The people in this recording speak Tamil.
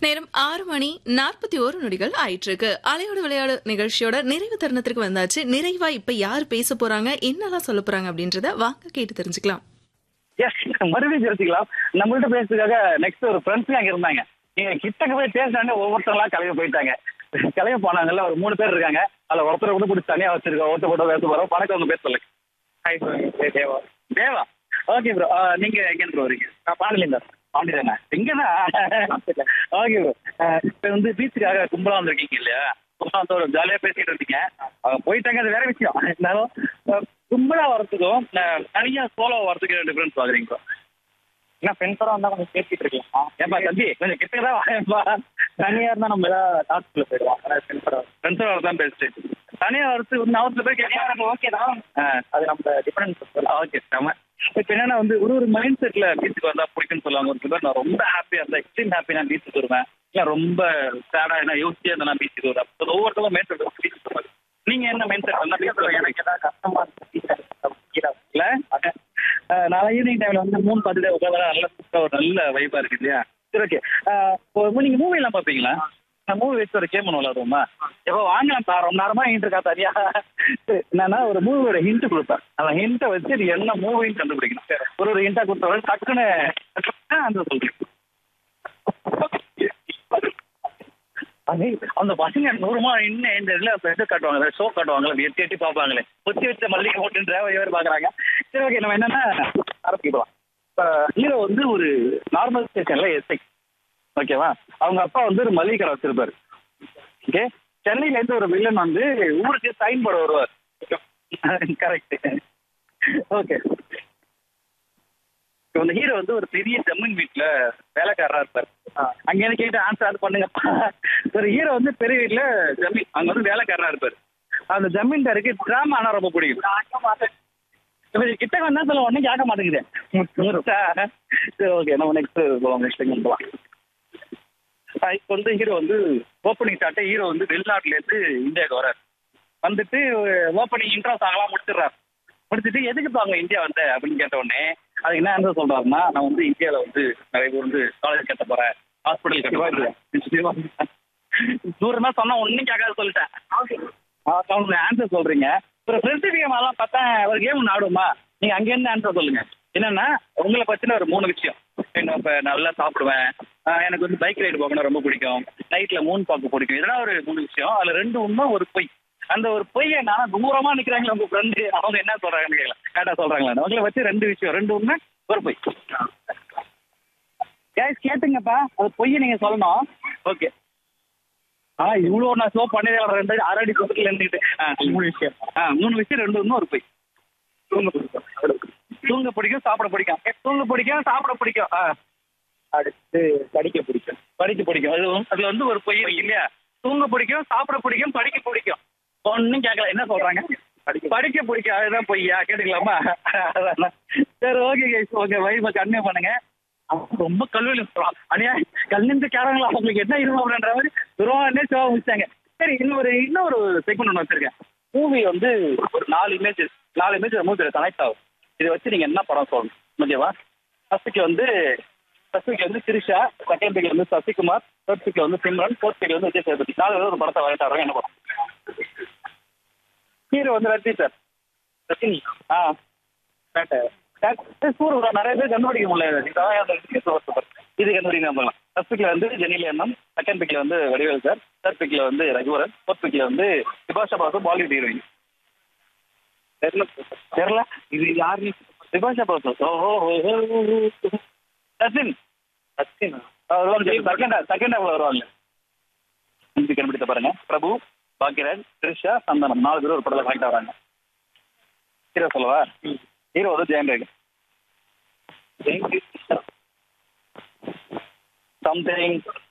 நேரம் ஆறு மணி நாற்பத்தி ஓரு நொடிகள் ஆயிட்டு இருக்கு அலையோட விளையாடு நிகழ்ச்சியோட நிறைவு தருணத்திற்கு வந்தாச்சு நிறைவா இப்ப யார் பேச போறாங்க என்னெல்லாம் சொல்ல போறாங்க அப்படின்றத வாங்க கேட்டு தெரிஞ்சுக்கலாம் எஸ் மறுபடியும் தெரிஞ்சுக்கலாம் நம்மள்ட்ட பேசுறதுக்காக நெக்ஸ்ட் ஒரு ஃப்ரெண்ட்ஸ் அங்க இருந்தாங்க நீங்க கிட்டக்கு போய் பேசினாலே ஒவ்வொருத்தங்களா கிளம்பி போயிட்டாங்க கிளம்பி போனாங்கல்ல ஒரு மூணு பேர் இருக்காங்க அதுல ஒருத்தரை கூட பிடிச்சி தனியா வச்சிருக்கோம் ஒருத்தர் கூட பேச போறோம் வணக்கம் உங்க பேர் சொல்லுங்க hi Deva Deva okay bro நீங்க எங்க ப்ரோ வரீங்க நான் பாண்டியன் பாண்டியனா எங்கதான் ஓகே ப்ரோ இப்ப வந்து பீச்சுக்காக கும்பலா வந்திருக்கீங்க இல்லையா கும்பலா வந்து ஒரு ஜாலியா பேசிட்டு இருந்தீங்க அவங்க போயிட்டாங்க அது வேற விஷயம் இருந்தாலும் அஹ், கும்பலா வரதுக்கும் அஹ், தனியா சோலோ வரதுக்கு டிஃபரன்ஸ் பாக்குறீங்க ப்ரோ ஏன்னா ஃப்ரெண்ட்ஸோட வந்தா கொஞ்சம் பேசிட்டு இருக்கலாம் ஏன்பா தம்பி கொஞ்சம் கிட்டதான் வாயப்பா தனியா இருந்தா நம்ம ஏதாவது டாஸ்க்ல போயிடுவோம் ஃப்ரெண்ட்ஸோட ஃப்ரெண்ட்ஸோட தான் பேசிட்டு தனியா வரது ஒரு அவசர பேர் கேட்க ஓகே தான் அது நம்ம டிஃபரன்ஸ் ஓகே செம இப்போ என்னன்னா வந்து ஒரு ஒரு மைண்ட் செட்ல பீச்சுக்கு வந்தா பிடிக்கும்னு சொல்லுவாங்க ஒரு சிலர் நான் ரொம்ப ஹாப்பியா இருந்தேன் எக்ஸ்ட்ரீம் ஹாப்பி நான் பீச்சுக்கு வருவேன் இல்ல ரொம்ப சேடா என்ன யோசிச்சே இருந்தா நான் பீச்சுக்கு வருவேன் So, ஒவ்வொருத்தரும் மைண்ட் செட் பீச்சுக்கு வருவாங்க நீங்க என்ன மைண்ட் செட் வந்தா பீச்சுக்கு எனக்கு ஏதாவது கஷ்டமா இருக்கு இல்ல அஹ், நான் ஈவினிங் டைம்ல வந்து மூணு பார்த்துட்டு உட்காந்து நல்ல சூப்பரா ஒரு நல்ல வைப்பா இருக்கு இல்லையா சரி ஓகே நீங்க மூவி எல்லாம் பாப்பீங்களா மூவி வச்சு ஒரு கேம் ஒன்று விளாடுவோமா எப்போ வாங்கலாம் சார் ரொம்ப நேரமா ஹிண்ட் இருக்கா சரியா சரி, என்னன்னா ஒரு மூவியோட ஹிண்ட் கொடுப்பேன் அந்த ஹிண்ட்டை வச்சு நீ என்ன மூவின்னு கண்டுபிடிக்கணும் ஒரு ஒரு ஹிண்டா கொடுத்தவரை டக்குன்னு அந்த சொல்றீங்க அது அந்த பசங்க நூறுமா இன்னும் இந்த இதுல இது காட்டுவாங்க ஷோ காட்டுவாங்கல்ல எட்டி எட்டி பார்ப்பாங்களே குத்தி வச்ச மல்லிகை போட்டு டிரைவர் பாக்குறாங்க சரி ஓகே நம்ம என்னன்னா ஆரம்பிக்கலாம் இப்போ ஹீரோ வந்து ஒரு நார்மல் ஸ்டேஷன்ல எஸ்ஐ ஓகேவா அவங்க அப்பா வந்து ஒரு மளிகை கடை வச்சிருப்பாரு ஓகே சென்னையில இருந்து ஒரு வில்லன் வந்து ஊருக்கு சைன் போட வருவார் கரெக்ட் ஓகே இப்போ இந்த ஹீரோ வந்து ஒரு பெரிய ஜமீன் வீட்டுல வேலைக்காரரா இருப்பார் அங்க என்ன கேட்டு ஆன்சர் அது பண்ணுங்கப்பா ஒரு ஹீரோ வந்து பெரிய வீட்டுல ஜமீன் அங்க வந்து வேலைக்காரரா இருப்பார் அந்த ஜமீன்தாருக்கு டிராமா ஆனா ரொம்ப பிடிக்கும் இப்ப இது கிட்ட வந்தா சொல்ல ஒன்னும் கேட்க மாட்டேங்குது சரி ஓகே நம்ம நெக்ஸ்ட் போலாம் நெக்ஸ்ட் போலாம் இப்போ வந்து ஹீரோ வந்து ஓப்பனிங் ஸ்டார்ட் ஹீரோ வந்து வெளிநாட்டுல இருந்து இந்தியாவுக்கு வரார் வந்துட்டு ஓப்பனிங் இன்ட்ரோ சாங்லாம் முடிச்சிடுறாரு முடிச்சிட்டு எதுக்கு பாங்க இந்தியா வந்த அப்படின்னு கேட்ட உடனே அதுக்கு என்ன ஆன்சர் சொல்றாருன்னா நான் வந்து இந்தியாவில் வந்து நிறைய பேர் வந்து காலேஜ் கட்ட போறேன் ஹாஸ்பிட்டல் கட்ட போறேன் தூரமா சொன்னா ஒன்னும் கேட்காத சொல்லிட்டேன் அவங்க ஆன்சர் சொல்றீங்க ஒரு ஃப்ரெண்ட்ஷிப் கேம் எல்லாம் பார்த்தா ஒரு கேம் ஒன்று ஆடுவோமா நீங்க அங்கேருந்து ஆன்சர் சொல்லுங்க என்னன்னா உங்களை பத்தின ஒரு மூணு விஷயம் என்ன இப்ப நல்லா சாப்பிடுவேன் ஆஹ் எனக்கு வந்து பைக் ரைடு போகணும் ரொம்ப பிடிக்கும் நைட்ல மூன் பார்க்க பிடிக்கும் இதெல்லாம் ஒரு மூணு விஷயம் அதுல ரெண்டு உண்மை ஒரு பொய் அந்த ஒரு பொய்யை நான் தூரமா நிக்கிறாங்களே உங்க ஃப்ரெண்டு அவங்க என்ன சொல்றாங்கன்னு கேட்கல கரெக்டா சொல்றாங்களா உங்களை வச்சு ரெண்டு விஷயம் ரெண்டு உண்மை ஒரு பொய் கேஸ் கேட்டுங்கப்பா அது பொய்யை நீங்க சொல்லணும் ஓகே ஆ இவ்வளோ நான் ஷோ பண்ணதே இல்லை. ரெண்டு அரடி பக்கத்துல இருந்துட்டு ஆ மூணு விஷயம் ஆ மூணு விஷயம் ரெண்டு ஒன்று ஒரு பொய் தூங்க பிடிக்கும் தூங்க பிடிக்கும் சாப்பிட பிடிக்கும் ஏ, தூங்க பிடிக்கும் சாப்பிட பிடிக்கும் ஆ அடுத்து படிக்க பிடிக்கும் படிக்க பிடிக்கும் அது வந்து- அதுல வந்து ஒரு பொய் இருக்கு இல்லையா தூங்க பிடிக்கும் சாப்பிட பிடிக்கும் படிக்க பிடிக்கும் ஒன்னும் கேட்கல என்ன சொல்றாங்க படிக்க பிடிக்கும் அதுதான் பொய்யா கேட்டுக்கலாமா அதான். சரி okay guys okay WiFi continue பண்ணுங்க அவங்க ரொம்ப கல்லூரி அனியா கல்லிந்து கேரங்களா அவங்களுக்கு என்ன இருக்கும் அப்படின்ற மாதிரி துருவானே சிவா முடிச்சாங்க சரி இன்னொரு இன்னொரு செக்மெண்ட் ஒன்று வச்சிருக்கேன் மூவி வந்து ஒரு நாலு இமேஜ் நாலு இமேஜ் மூவி கனெக்ட் ஆகும் இதை வச்சு நீங்க என்ன படம் சொல்லணும் ஓகேவா ஃபர்ஸ்ட்டுக்கு வந்து ஃபர்ஸ்ட் வந்து திரிஷா செகண்ட் பிக் வந்து சசிகுமார் தேர்ட் பிக் வந்து சிம்ரன் ஃபோர்த் பிக் வந்து விஜய் சேதுபதி நாலு பேர் ஒரு படத்தை வரையிட்டாங்க என்ன படம் ஹீரோ வந்து ரஜினி சார் ரஜினி ஆ பேட்டை சூர் நிறைய பேர் கண்டுபிடிக்க முடியல இதான் அந்த விஜய் சூப்பர் இது கண்டுபிடிக்க நம்பலாம் ஃபர்ஸ்ட் பிக்ல வந்து ஜெனிலி அண்ணன் செகண்ட் பிக்ல வந்து வடிவேல் சார் தேர்ட் பிக்ல வந்து ரகுவரன் ஃபோர்த் பிக்ல வந்து விபாஷா பாசு பாலிவுட் ஹீரோயின் தெரியல தெரியல இது யாரு விபாஷா பாசு ஓஹோ சச்சின் சச்சின் செகண்ட் செகண்ட் ஹாஃப்ல வருவாங்க இது கண்டுபிடித்த பாருங்க பிரபு பாக்கியராஜ் த்ரிஷா சந்தனம் நாலு பேர் ஒரு படத்துல கனெக்ட் ஆகிறாங்க ஹீரோ சொல்லவா ஹீரோ வந்து ஜெயம் ரேகன் சம்திங்